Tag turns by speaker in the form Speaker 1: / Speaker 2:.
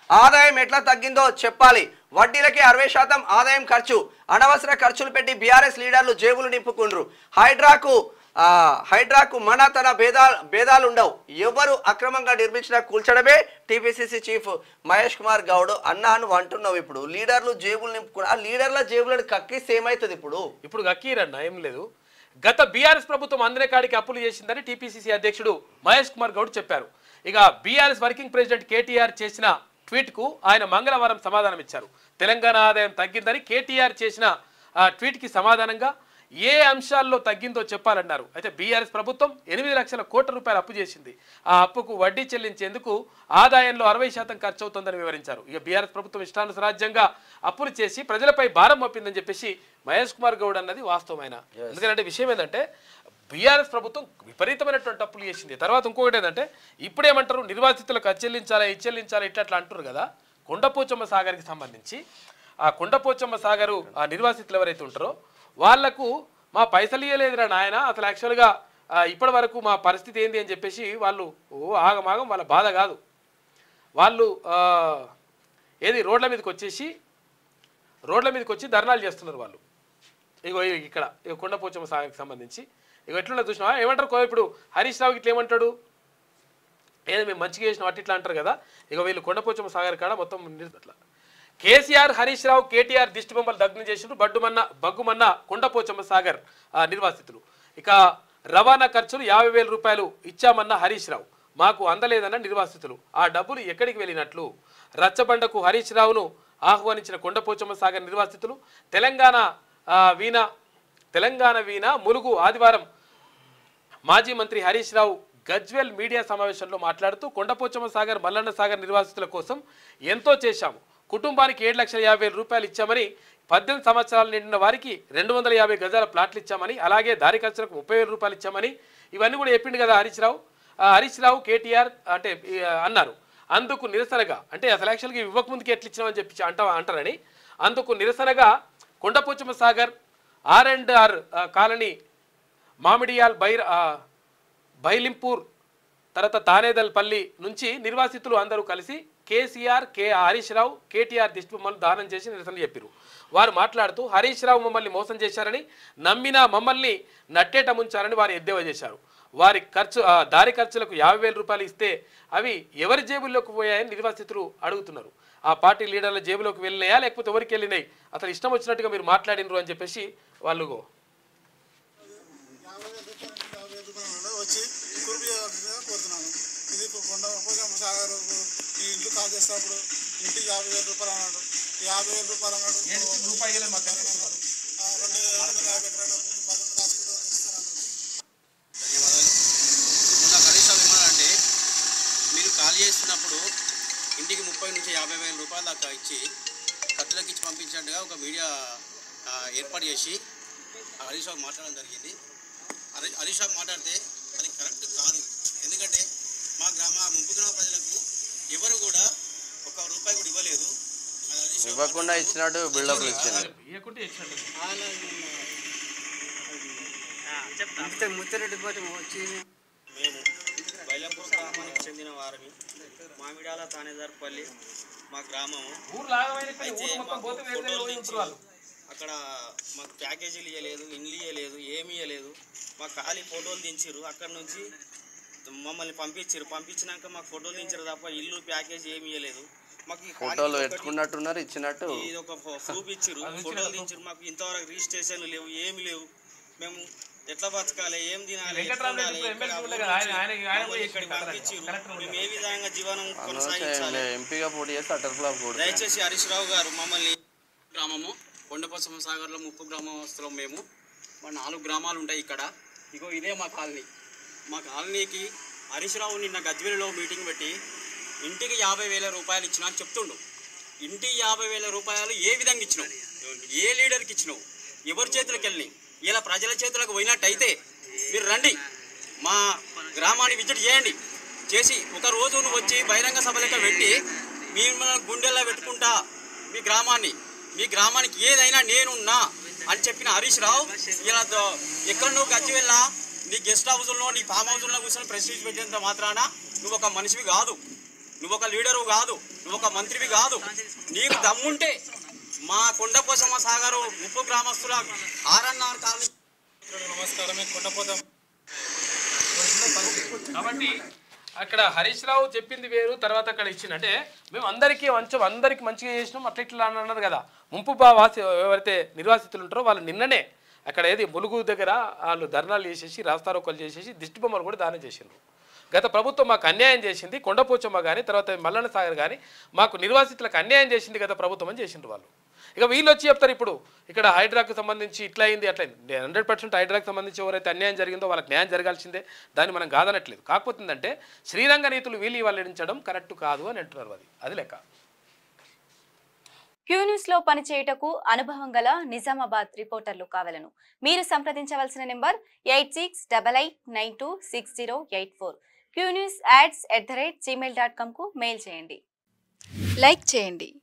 Speaker 1: ఆదాయం ఎట్లా తగ్గిందో చెప్పాలి వడ్డీలకే అరవై శాతం ఆదాయం ఖర్చు అనవసర ఖర్చులు పెట్టి బీఆర్ఎస్ లీడర్లు జేబులు నింపుకుండ్రు హైడ్రాకు ఆ, హైడ్రాకు మన తన భేదాలు భేదాలు ఉండవు ఎవరు అక్రమంగా నిర్మించిన కూల్చడమే టీపీసీసీ చీఫ్ మహేష్ కుమార్ గౌడ్ అన్నా నువ్వు అంటున్నావు ఇప్పుడు లీడర్లు జేబులు నింపుకున్నా ఆ లీడర్ల జేబులను కక్కిస్తే ఏమవుతుంది ఇప్పుడు
Speaker 2: ఇప్పుడు గక్కీరన్న ఏం లేదు గత బీఆర్ఎస్ ప్రభుత్వం అందరి కాడికి అప్పులు చేసిందని టీపీసీసీ అధ్యక్షుడు మహేష్ కుమార్ గౌడ్ చెప్పారు ఇక బీఆర్ఎస్ వర్కింగ్ ప్రెసిడెంట్ కేటీఆర్ చేసిన ట్వీట్కు ఆయన మంగళవారం సమాధానం ఇచ్చారు తెలంగాణ ఆదాయం తగ్గిందని కేటీఆర్ చేసిన ఆ ట్వీట్కి సమాధానంగా ఏ అంశాల్లో తగ్గిందో చెప్పాలన్నారు అయితే బీఆర్ఎస్ ప్రభుత్వం ఎనిమిది లక్షల కోట్ల రూపాయలు అప్పు చేసింది ఆ అప్పుకు వడ్డీ చెల్లించేందుకు ఆదాయంలో అరవై శాతం ఖర్చు అవుతుందని వివరించారు ఇక బీఆర్ఎస్ ప్రభుత్వం ఇష్టానుసరాజ్యంగా అప్పులు చేసి ప్రజలపై భారం మోపిందని చెప్పేసి మహేష్ కుమార్ గౌడ్ అన్నది వాస్తవమైన ఎందుకంటే విషయం ఏంటంటే బీఆర్ఎస్ ప్రభుత్వం విపరీతమైనటువంటి అప్పులు చేసింది తర్వాత ఇంకొకటి ఏంటంటే ఇప్పుడేమంటారు నిర్వాసితులకు అది చెల్లించాలా ఇది చెల్లించాలా ఇట్లా అట్లా అంటారు కదా కొండపోచమ్మ సాగర్కి సంబంధించి ఆ కొండపోచమ్మ సాగరు ఆ నిర్వాసితులు ఎవరైతే ఉంటారో వాళ్లకు మా పైసలు ఇవ్వలేదురా నాయన అసలు యాక్చువల్గా ఇప్పటి వరకు మా పరిస్థితి ఏంది అని చెప్పేసి వాళ్ళు ఓ ఆగమాగం వాళ్ళ బాధ కాదు వాళ్ళు ఆ, ఏది రోడ్ల మీదకి వచ్చేసి రోడ్ల మీదకి వచ్చి ధర్నాలు చేస్తున్నారు వాళ్ళు ఇగో ఇ- ఇక్కడ ఇగో కొండపోచమ్మ సాగర్కి సంబంధించి ఇగో ఎట్లున్నా చూసినా ఏమంటారు కో- ఇప్పుడు హరీష్ రావుకి ఇట్లా ఏమంటాడు ఏదో మేము మంచిగా చేసినాం అట్లా ఇట్లా అంటారు కదా ఇక వీళ్ళు కొండపోచమ్మ సాగర్ కాడ మొత్తం నిర్- అట్లా కేసీఆర్ హరీష్ రావు కేటీఆర్ దిష్టి బొమ్మలు దగ్నం చేసిండ్రు బడ్డుమన్న బగ్గుమన్న కొండపోచమ్మ సాగర్ ఆ, నిర్వాసితులు ఇక రవాణా ఖర్చులు యాభై వేల రూపాయలు ఇచ్చామన్న హరీష్ రావు మాకు అందలేదన్న నిర్వాసితులు ఆ డబ్బులు ఎక్కడికి వెళ్ళినట్లు రచ్చబండకు హరీష్ రావును ఆహ్వానించిన కొండపోచమ్మ సాగర్ నిర్వాసితులు తెలంగాణ ఆ, వీణ తెలంగాణ వీణ ములుగు ఆదివారం మాజీ మంత్రి హరీష్ రావు గజ్వెల్ మీడియా సమావేశంలో మాట్లాడుతూ కొండపోచమ్మ సాగర్ మల్లన్న సాగర్ నిర్వాసితుల కోసం ఎంతో చేశాము కుటుంబానికి ఏడు లక్షల యాభై వేల రూపాయలు ఇచ్చామని పద్దెనిమిది సంవత్సరాలు నిండిన వారికి రెండు వందల యాభై గజాల ప్లాట్లు ఇచ్చామని అలాగే దారి ఖర్చులకు ముప్పై వేల రూపాయలు ఇచ్చామని ఇవన్నీ కూడా చెప్పిండు కదా హరీష్ రావు ఆ హరీష్ రావు కేటీఆర్ అంటే ఈ, అన్నారు అందుకు నిరసనగా అంటే అసలు యాక్చువల్గా ఇవ్వకముందుకు ఎట్లా ఇచ్చినామని చెప్పి అంట అంటారని అందుకు నిరసనగా Kondapochamma Sagar R and R colony Mamidiyal బైర్ ఆ, బైలింపూర్ తర్వాత తానేదల్పల్లి నుంచి నిర్వాసితులు అందరూ కలిసి KCR K Harish Rao KTR దిష్టి బొమ్మలు దానం చేసి నిరసన చెప్పారు వారు మాట్లాడుతూ హరీష్ రావు మమ్మల్ని మోసం చేశారని నమ్మిన మమ్మల్ని నట్టేట ముంచారని వారు ఎద్దేవా చేశారు వారి ఖర్చు ఆ, దారి ఖర్చులకు యాభై వేల రూపాయలు ఇస్తే అవి ఎవరి జేబుల్లోకి పోయాయని నిర్వాసితులు అడుగుతున్నారు ఆ పార్టీ లీడర్ల జేబులోకి వెళ్ళినాయా లేకపోతే ఎవరికి వెళ్ళినాయి అసలు ఇష్టం వచ్చినట్టుగా మీరు మాట్లాడినరు అని చెప్పేసి వాళ్ళు
Speaker 3: యాభై వేల రూపాయలు యాభై వేల రూపాయలు ఉన్నాడు. వచ్చి కురుపు చేయాల్సిందిగా కోరుతున్నాను ఇది ఇప్పుడు కొండ పోజమ్మ సాగర్ ఈ ఇల్లు కాల్ చేసినప్పుడు ఇంటికి యాభై వేల రూపాయలు అన్నాడు ఈ యాభై వేల రూపాయలు అన్నాడు ఆ, రెండు రెండు వందల యాభై ఎకరాల భూమి పదకొండు రాసుకుంటూ ఇస్తానన్నాడు
Speaker 4: ధన్యవాదాలు ముందు కనీసం ఏమన్నారంటే మీరు ఖాళీ చేస్తున్నప్పుడు ఇంటికి ముప్పై నుంచి యాభై వేల రూపాయల దాకా ఇచ్చి ఖర్చులకు ఇచ్చి పంపించినట్టుగా ఒక మీడియా ఆ, ఏర్పాటు చేసి ఆ హరీష్ రావు మాట్లాడడం జరిగింది హరి హరీష్ రావు మాట్లాడితే అది కరెక్ట్ కాదు ఎందుకంటే మా గ్రామ ముంపు గ్రామ ప్రజలకు ఎవరు కూడా ఒక రూపాయి కూడా ఇవ్వలేదు అది హరీష్ రావు
Speaker 1: ఇవ్వకుండా ఇచ్చినట్టు బిల్డప్లు ఇచ్చింది
Speaker 2: ఇవ్వకుంటే ఇచ్చినట్టు
Speaker 4: మేము బైలాపూర్ గ్రామానికి చెందిన వారిని మామిడాల తానేదార్పల్లి మా గ్రామము
Speaker 2: ఊరు లాగమైన
Speaker 4: అయితే
Speaker 2: ఊరు మొత్తం
Speaker 4: మాకు
Speaker 2: పోతే వేరే
Speaker 4: ఫోటోలు
Speaker 2: పోయి
Speaker 4: దించి
Speaker 2: ఉంటారు వాళ్ళు
Speaker 4: అక్కడ మాకు ప్యాకేజీలు ఇవ్వలేదు ఇండ్లు ఇవ్వలేదు ఏమి ఇవ్వలేదు మాకు ఖాళీ ఫోటోలు దించారు అక్కడ నుంచి మమ్మల్ని పంపించారు పంపించినాక మాకు ఫోటోలు దించారు తప్ప ఇల్లు ప్యాకేజీ ఏమి ఇవ్వలేదు మాకు ఈ ఖాళీ
Speaker 1: ఫోటోలు
Speaker 4: ఒకటి-
Speaker 1: పెట్టుకున్నట్టున్నారు ఇచ్చినట్టు
Speaker 4: ఇది ఒక ఫో- ప్రూఫ్ ఇచ్చారు ఫోటోలు దించారు మాకు ఇంతవరకు రిజిస్ట్రేషన్ లేవు ఏమి లేవు మేము ఎట్లా బతకాలి ఏం తినాలి ఎట్లా
Speaker 2: వెంకటరామరెడ్డి
Speaker 4: ఉండాలి,
Speaker 2: ఇప్పుడు
Speaker 4: ఇక్కడ
Speaker 2: ఎమ్మెల్సీ
Speaker 4: ఊరు
Speaker 2: ఉండగా ఆయన-
Speaker 4: నుంచి
Speaker 2: ఆయన- ఆయన
Speaker 4: మమ్మల్ని
Speaker 2: పోయి
Speaker 4: ఇక్కడికి
Speaker 2: కలెక్టర్
Speaker 4: పంపించారు
Speaker 2: కలెక్టర్
Speaker 4: మేము ఏ విధంగా జీవనం
Speaker 1: అనవసరం
Speaker 4: కొనసాగించాలి
Speaker 1: ఎంపీగా పోటీ చేస్తే అటర్ ఫ్లాప్ కూడా
Speaker 4: దయచేసి హరీష్ రావు గారు మమ్మల్ని గ్రామము కొండపసమ సాగర్లో ముప్పు గ్రామస్తులం మేము మా నాలుగు గ్రామాలు ఉంటాయి ఇక్కడ ఇగో ఇదే మా కాలనీ మా కాలనీకి హరీష్ రావు నిన్న గజ్వేలిలో మీటింగ్ పెట్టి ఇంటికి యాభై వేల రూపాయలు ఇచ్చినా అని చెప్తుండు ఇంటికి యాభై వేల రూపాయలు ఏ విధంగా ఇచ్చినావు ఏ లీడర్కి ఇచ్చినావు ఎవరి చేతులకు వెళ్ళినాయి ఇలా ప్రజల చేతులకు పోయినట్టయితే మీరు రండి మా గ్రామాన్ని విజిట్ చేయండి చేసి ఒక రోజు నువ్వు వచ్చి బహిరంగ సభ లెక్క పెట్టి మీ గుండెల్లో పెట్టుకుంటా మీ గ్రామాన్ని మీ గ్రామానికి ఏదైనా నేనున్నా అని చెప్పిన హరీష్ రావు ఇలా దో- ఎక్కడ నువ్వు గచ్చి వెళ్ళా నీ గెస్ట్ హౌస్లో నీ ఫామ్ హౌస్లో కూర్చొని ప్రెస్టీజ్ పెట్టేంత మాత్రాన నువ్వు ఒక మనిషివి కాదు నువ్వు ఒక లీడరు కాదు నువ్వు ఒక మంత్రివి కాదు నీకు దమ్ముంటే మా కొండపోసమ్మ సాగరు ముప్పు గ్రామస్తుల ఆర్ఎన్ఆర్ కాలనీ
Speaker 3: నమస్కారమే కొండపోతాం
Speaker 2: కాబట్టి అక్కడ హరీష్ రావు చెప్పింది వేరు తర్వాత అక్కడ ఇచ్చింది అంటే మేము అందరికీ మంచి అందరికి మంచిగా చేసినాం అట్లా ఇట్లా అని అన్నారు కదా ముంపు బా వాసి ఎవరైతే నిర్వాసితులు ఉంటారో వాళ్ళు నిన్ననే అక్కడ ఏది ములుగు దగ్గర వాళ్ళు ధర్నాలు చేసేసి రాస్తారోకలు చేసేసి దిష్టి బొమ్మలు కూడా దానం చేసిండ్రు గత ప్రభుత్వం మాకు అన్యాయం చేసింది కొండపోచమ్మ కానీ తర్వాత మల్లన్న సాగర్ కానీ మాకు నిర్వాసితులకు అన్యాయం చేసింది గత ప్రభుత్వం అని చేసిండ్రు వాళ్ళు ఇక వీళ్ళు వచ్చి చెప్తారు ఇప్పుడు ఇక్కడ హైడ్రాకు సంబంధించి ఇట్లా అయింది అట్లా అయింది హండ్రెడ్ పర్సెంట్ హైడ్రాకు సంబంధించి ఎవరైతే అన్యాయం జరిగిందో వాళ్ళకి న్యాయం జరగాల్సిందే దాన్ని మనం కాదనట్లేదు కాకపోతే ఏంటంటే శ్రీరంగ నీతులు వీళ్ళు వెల్లడించడం కరెక్ట్ కాదు అని అంటున్నారు అది అది లెక్క
Speaker 5: క్యూ న్యూస్ లో పనిచేయుటకు అనుభవం గల నిజామాబాద్ రిపోర్టర్లు కావాలను మీరు సంప్రదించవలసిన number eight six double eight nine two six zero eight four Q news ads at the rate Gmail dot కామ్కు మెయిల్ చేయండి లైక్ చేయండి